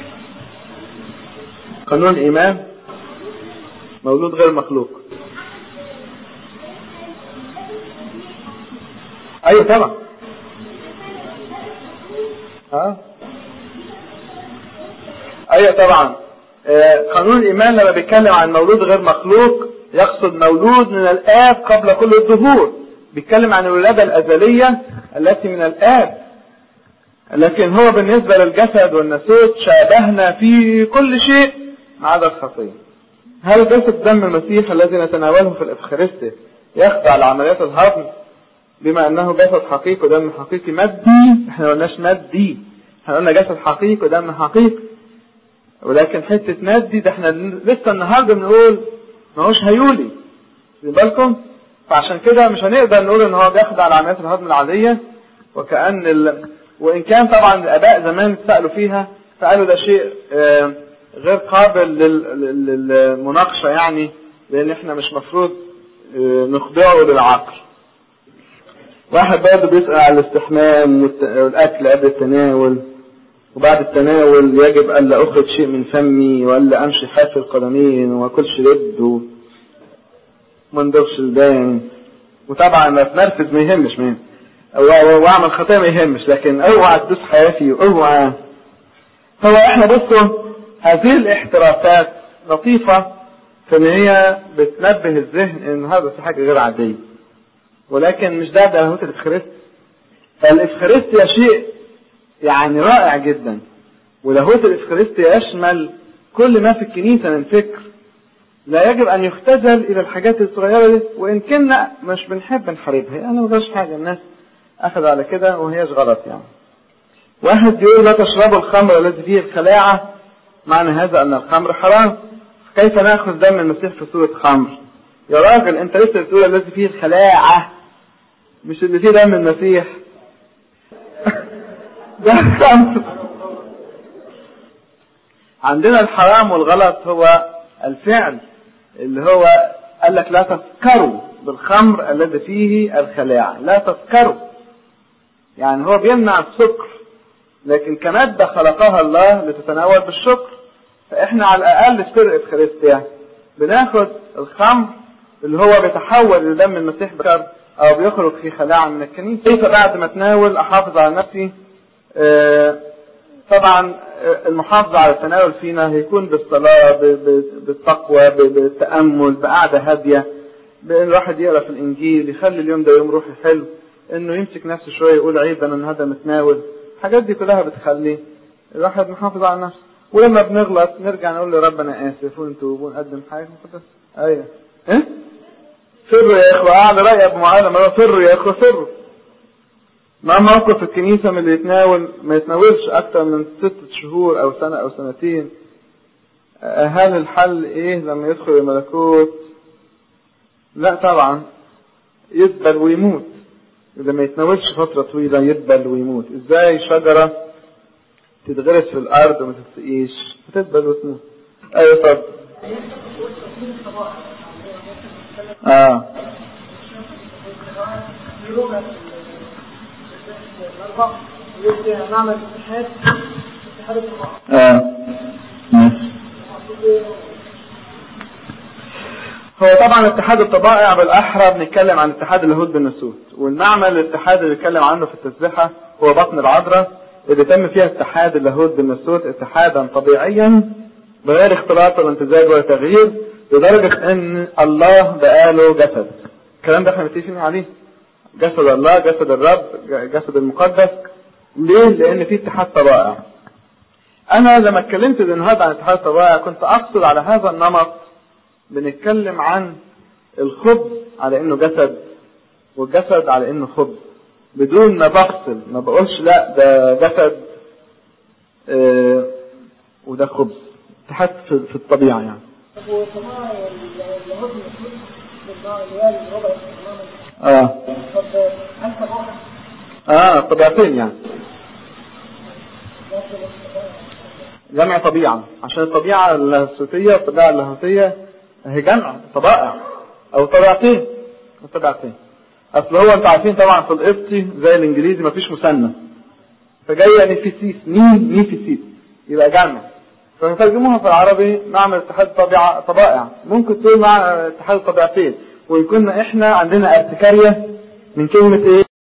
قانون الايمان مولود غير مخلوق ايوه طبعا ها ايوه طبعا آه قانون الايمان لما بيتكلم عن مولود غير مخلوق يقصد مولود من الاب قبل كل الظهور بيتكلم عن الولاده الازليه التي من الاب لكن هو بالنسبه للجسد والنسوت شابهنا في كل شيء ما عدا الخطيه هل جسد دم المسيح الذي نتناوله في الافخارستيا يخضع لعمليات الهضم بما انه جسد حقيقي ودم حقيقي مادي احنا ما قلناش مادي احنا قلنا جسد حقيقي ودم حقيقي ولكن حته مادي ده احنا لسه النهارده بنقول ما هوش هيولي خدوا بالكم فعشان كده مش هنقدر نقول ان هو بيخضع لعمليات الهضم العاديه وكأن ال... وان كان طبعا الاباء زمان سألوا فيها فقالوا ده شيء آه غير قابل لل... للمناقشه يعني لان احنا مش مفروض آه نخضعه للعقل واحد برضه بيسأل على الاستحمام والأكل قبل التناول وبعد التناول يجب ألا أخرج شيء من فمي وألا أمشي حافي القدمين وما أكلش لب وما ندوخش البان وطبعا ما تنرفز ما يهمش مين واعمل خطيه ما يهمش لكن اوعى تدوس حياتي واوعى هو احنا بصوا هذه الاحترافات لطيفة في ان هي بتنبه الذهن ان هذا في حاجة غير عادية ولكن مش ده ده لاهوت الافخارستي فالافخارستيا شيء يعني رائع جدا ولاهوت الافخارستيا يشمل كل ما في الكنيسة من فكر لا يجب ان يختزل الى الحاجات الصغيرة دي وان كنا مش بنحب نحاربها يعني ما حاجة الناس اخذ على كده وهيش غلط يعني واحد يقول لا تشربوا الخمر الذي فيه الخلاعة معنى هذا ان الخمر حرام كيف ناخذ دم المسيح في صورة خمر يا راجل انت لسه بتقول الذي فيه الخلاعة مش اللي فيه دم المسيح ده خمر عندنا الحرام والغلط هو الفعل اللي هو قال لك لا تسكروا بالخمر الذي فيه الخلاعة لا تسكروا يعني هو بيمنع السكر لكن كمادة خلقها الله لتتناول بالشكر فاحنا على الاقل في سر افخارستيا بناخد الخمر اللي هو بيتحول لدم المسيح بكر او بيخرج في خلاعة من الكنيسة كيف بعد ما اتناول احافظ على نفسي آه طبعا المحافظة على التناول فينا هيكون بالصلاة بالتقوى بالتأمل بقعدة هادية بان الواحد يقرا في الانجيل يخلي اليوم ده يوم روحي حلو انه يمسك نفسه شويه يقول عيب انا النهارده متناول الحاجات دي كلها بتخلي الواحد محافظ على نفسه ولما بنغلط نرجع نقول له رب انا اسف ونتوب ونقدم حاجه مقدسه ايوه ايه فروا يا اخوه اعلى راي ابو معاذ مره فروا يا اخوه فروا ما موقف الكنيسه من اللي يتناول ما يتناولش اكتر من ست شهور او سنه او سنتين هل الحل ايه لما يدخل الملكوت لا طبعا يدبل ويموت إذا ما يتناولش فترة طويلة يدبل ويموت إزاي شجرة تتغرس في الأرض وما تتسقيش تدبل وتموت أيوة طب آه نعمل اتحاد اتحاد الطباعة آه هو طبعا اتحاد الطبائع بالاحرى بنتكلم عن اتحاد اليهود بالنسوت والمعمل الاتحاد اللي بنتكلم عنه في التسبيحه هو بطن العذراء اللي تم فيها اتحاد اللاهوت بالناسوت اتحادا طبيعيا بغير اختلاط ولا امتزاج ولا تغيير لدرجة ان الله بقاله جسد الكلام ده احنا متفقين عليه جسد الله جسد الرب جسد المقدس ليه؟ لان في اتحاد طبائع انا لما اتكلمت النهارده عن اتحاد الطبائع كنت اقصد على هذا النمط بنتكلم عن الخبز على انه جسد والجسد على انه خبز بدون ما بفصل ما بقولش لا ده جسد آه وده خبز اتحاد في, في الطبيعه يعني وصناع اللاهوت المسؤول بالنوع اللي هي الربع تماما اه طب هل تبعها اه طبيعتين يعني جمع طبيعة عشان الطبيعة اللاهوتية والطبيعة اللاهوتية هي جمع طبائع أو طبيعتين طبيعتين أصل هو أنتوا عارفين طبعا في القبطي زي الإنجليزي مفيش مثنى فجاية نيفيسيس مين نيفيسيس يبقى جمع فنترجموها في العربي نعمل اتحاد طبيعة طبائع ممكن تقول مع اتحاد طبيعتين ويكون احنا عندنا ارتكارية من كلمة ايه